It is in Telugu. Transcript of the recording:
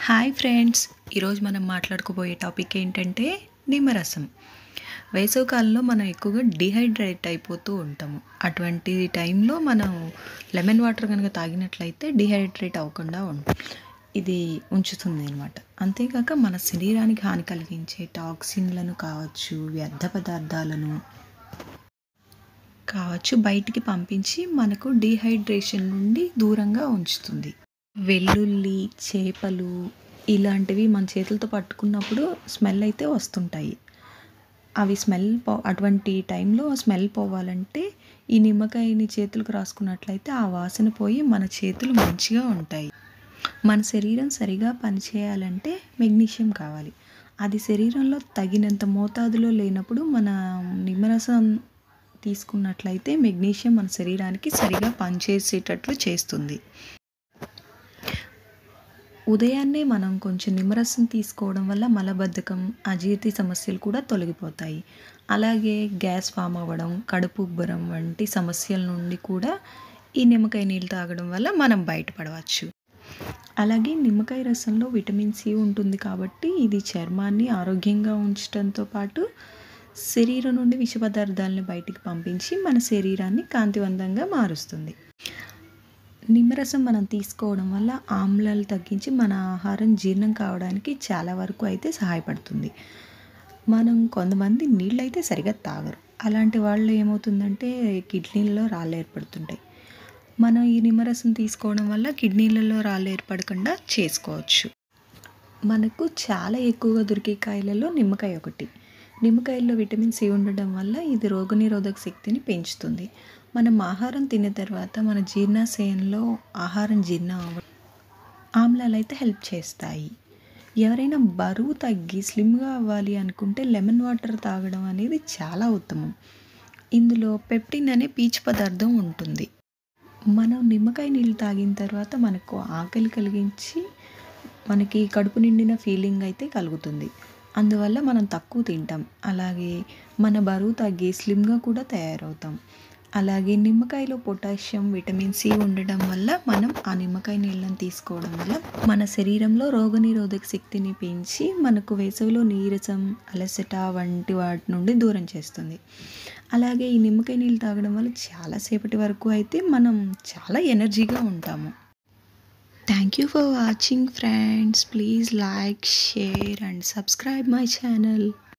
హాయ్ ఫ్రెండ్స్ ఈరోజు మనం మాట్లాడుకోబోయే టాపిక్ ఏంటంటే నిమ్మరసం వేసవికాలంలో మనం ఎక్కువగా డిహైడ్రేట్ అయిపోతూ ఉంటాము అటువంటి టైంలో మనం లెమన్ వాటర్ కనుక తాగినట్లయితే డిహైడ్రేట్ అవ్వకుండా ఉంటుంది ఇది ఉంచుతుంది అనమాట అంతేకాక మన శరీరానికి హాని కలిగించే టాక్సిన్లను కావచ్చు వ్యర్థ పదార్థాలను కావచ్చు బయటికి పంపించి మనకు డీహైడ్రేషన్ నుండి దూరంగా ఉంచుతుంది వెల్లుల్లి చేపలు ఇలాంటివి మన చేతులతో పట్టుకున్నప్పుడు స్మెల్ అయితే వస్తుంటాయి అవి స్మెల్ పో అటువంటి టైంలో స్మెల్ పోవాలంటే ఈ నిమ్మకాయని చేతులకు రాసుకున్నట్లయితే ఆ వాసన పోయి మన చేతులు మంచిగా ఉంటాయి మన శరీరం సరిగా పనిచేయాలంటే మెగ్నీషియం కావాలి అది శరీరంలో తగినంత మోతాదులో లేనప్పుడు మన నిమ్మరసం తీసుకున్నట్లయితే మెగ్నీషియం మన శరీరానికి సరిగా పనిచేసేటట్లు చేస్తుంది ఉదయాన్నే మనం కొంచెం నిమ్మరసం తీసుకోవడం వల్ల మలబద్ధకం అజీర్తి సమస్యలు కూడా తొలగిపోతాయి అలాగే గ్యాస్ ఫామ్ అవ్వడం కడుపు ఉబ్బరం వంటి సమస్యల నుండి కూడా ఈ నిమ్మకాయ నీళ్ళు తాగడం వల్ల మనం బయటపడవచ్చు అలాగే నిమ్మకాయ రసంలో విటమిన్ సి ఉంటుంది కాబట్టి ఇది చర్మాన్ని ఆరోగ్యంగా ఉంచడంతో పాటు శరీరం నుండి విష పదార్థాలను బయటికి పంపించి మన శరీరాన్ని కాంతివంతంగా మారుస్తుంది నిమ్మరసం మనం తీసుకోవడం వల్ల ఆమ్లాలు తగ్గించి మన ఆహారం జీర్ణం కావడానికి చాలా వరకు అయితే సహాయపడుతుంది మనం కొంతమంది నీళ్ళు అయితే సరిగా తాగరు అలాంటి వాళ్ళు ఏమవుతుందంటే కిడ్నీలలో రాళ్ళు ఏర్పడుతుంటాయి మనం ఈ నిమ్మరసం తీసుకోవడం వల్ల కిడ్నీలలో రాళ్ళు ఏర్పడకుండా చేసుకోవచ్చు మనకు చాలా ఎక్కువగా దొరికే కాయలలో నిమ్మకాయ ఒకటి నిమ్మకాయల్లో విటమిన్ సి ఉండడం వల్ల ఇది రోగనిరోధక శక్తిని పెంచుతుంది మనం ఆహారం తిన్న తర్వాత మన జీర్ణాశయంలో ఆహారం జీర్ణం అవ్వడం ఆమ్లాలు అయితే హెల్ప్ చేస్తాయి ఎవరైనా బరువు తగ్గి స్లిమ్గా అవ్వాలి అనుకుంటే లెమన్ వాటర్ తాగడం అనేది చాలా ఉత్తమం ఇందులో పెప్టిన్ అనే పీచు పదార్థం ఉంటుంది మనం నిమ్మకాయ నీళ్ళు తాగిన తర్వాత మనకు ఆకలి కలిగించి మనకి కడుపు నిండిన ఫీలింగ్ అయితే కలుగుతుంది అందువల్ల మనం తక్కువ తింటాం అలాగే మన బరువు తగ్గి స్లిమ్గా కూడా తయారవుతాం అలాగే నిమ్మకాయలో పొటాషియం విటమిన్ సి ఉండడం వల్ల మనం ఆ నిమ్మకాయ నీళ్ళని తీసుకోవడం వల్ల మన శరీరంలో రోగనిరోధక శక్తిని పెంచి మనకు వేసవిలో నీరసం అలసట వంటి వాటి నుండి దూరం చేస్తుంది అలాగే ఈ నిమ్మకాయ నీళ్ళు తాగడం వల్ల చాలాసేపటి వరకు అయితే మనం చాలా ఎనర్జీగా ఉంటాము thank you for watching friends please like share and subscribe my channel